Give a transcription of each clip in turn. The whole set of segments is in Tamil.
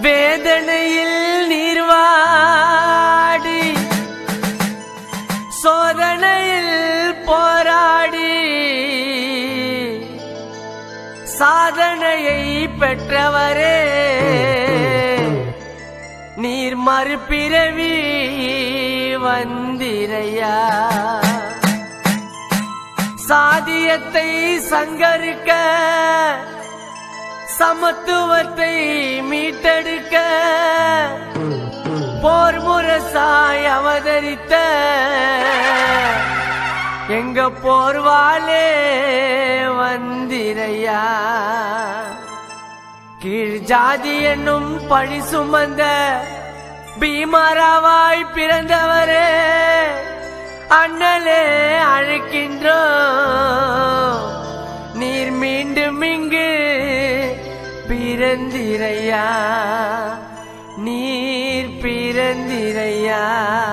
வேதனையில் நீர்வாடி சோதனையில் போராடி சாதனையை பெற்றவரே நீர் மறுபிறவி வந்திரையா சாதியத்தை சங்கரிக்க சமத்துவத்தை மீட்டெடுக்க போர் முரசாய் அவதரித்த எங்க போர்வாலே வந்திரையா கீழ் ஜாதி என்னும் பழி சுமந்த பீமாராவாய் பிறந்தவரே அண்ணலே அழைக்கின்றோ நீர் மீண்டும் இங்கு பிறந்திரையா நீர் பிறந்திரையா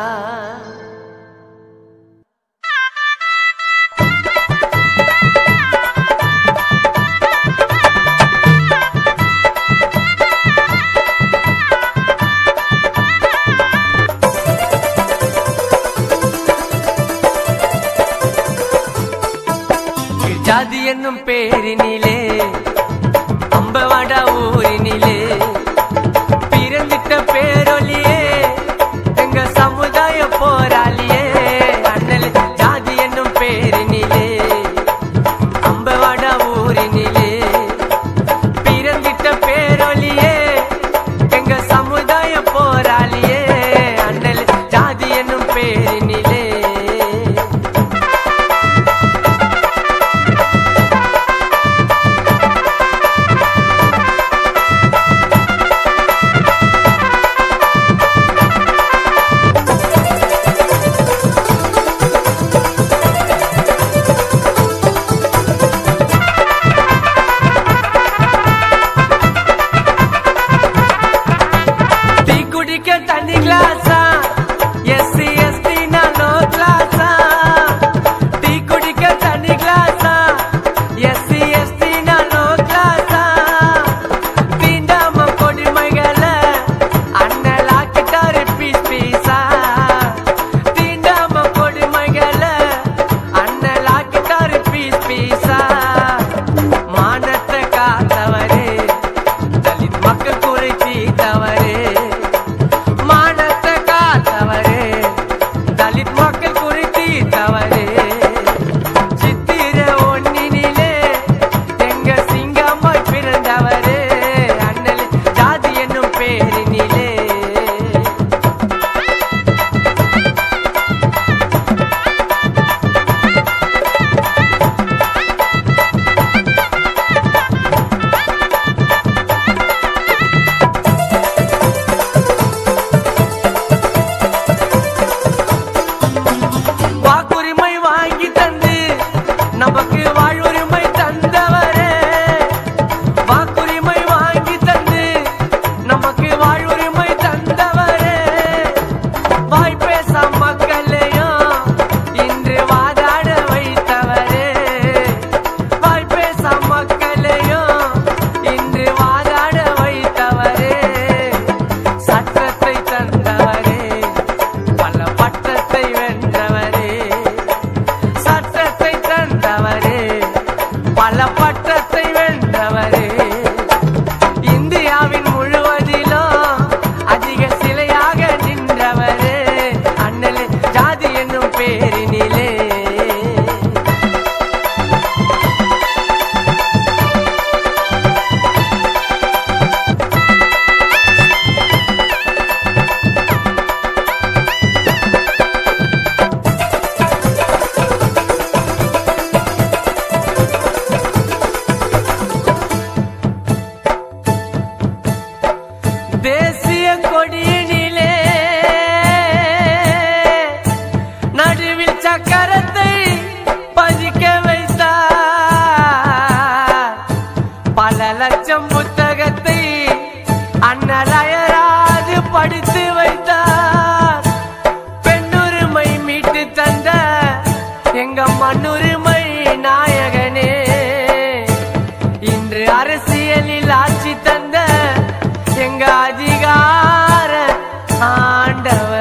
ஜாதி என்னும் பேரினிலே அம்பவாட ஊரினிலே பிறந்திட்ட பேரொலியே எங்க சமுதாய போராளியே அண்ணல் ஜாதி என்னும் பேரினிலே அம்பவாட ஊரினிலே பிறந்திட்ட பேரொலியே எங்க சமுதாய போராளியே அண்ணல் ஜாதி என்னும் பேரினிலே டீ குடிக்க தண்ணி கிளாஸா எஸ்சி எஸ்டி நானோ கிளாஸா டீ குடிக்க தண்ணி கிளாஸா எஸ்சி எஸ்டி நானோ கிளாஸா தீண்டாம கொடிமைகள அண்ணலாக்கிட்டாரு பீஸ் பீஸா தீண்டாம கொடிமைகள அண்ணலாக்கிட்டாரு பீஸ் பீஸா மானத்தை காத்தவரே தலித் மக்கள் குறைச்சி தவறே மானத்தை காத்தவரே தலித் மக்கள் குறித்தி தவறே சித்திர ஒன்னினிலே எங்க சிங்கம்மாய் பிறந்தவரே அண்ணல் ஜாதி என்னும் பேரினிலே வாக்குரிமை வாங்கி தந்து நமக்கு வாழ்வுரிமை தந்தவரே வாக்குரிமை வாங்கி தந்து நமக்கு வாழ்வுரிமை தந்தவரே வாய் பேச மக்களையும் இன்று வாதாட வைத்தவரே வாய் பேச மக்களையும் இன்று வாதாட வைத்தவரே சட்டத்தை தந்தவரே பல பட்டத்தை வென்றவரே சட்டத்தை தந்தவரே பல பட்டத்தை வென்றவரே இந்தியாவின் முழுவதிலும் அதிக சிலையாக நின்றவரே அண்ணலே ஜாதி என்னும் பேரினிலே தேசிய கொடியினிலே நடுவில் சக்கரத்தை பதிக்க வைத்தார் பல லட்சம் புத்தகத்தை அண்ணலயராது படித்து வைத்தார் பெண்ணுரிமை மீட்டு தந்த எங்க மண்ணுரிமை நாயகனே இன்று அரசியலில் ஆட்சி தந்த எங்க அதிகார ஆண்டவர்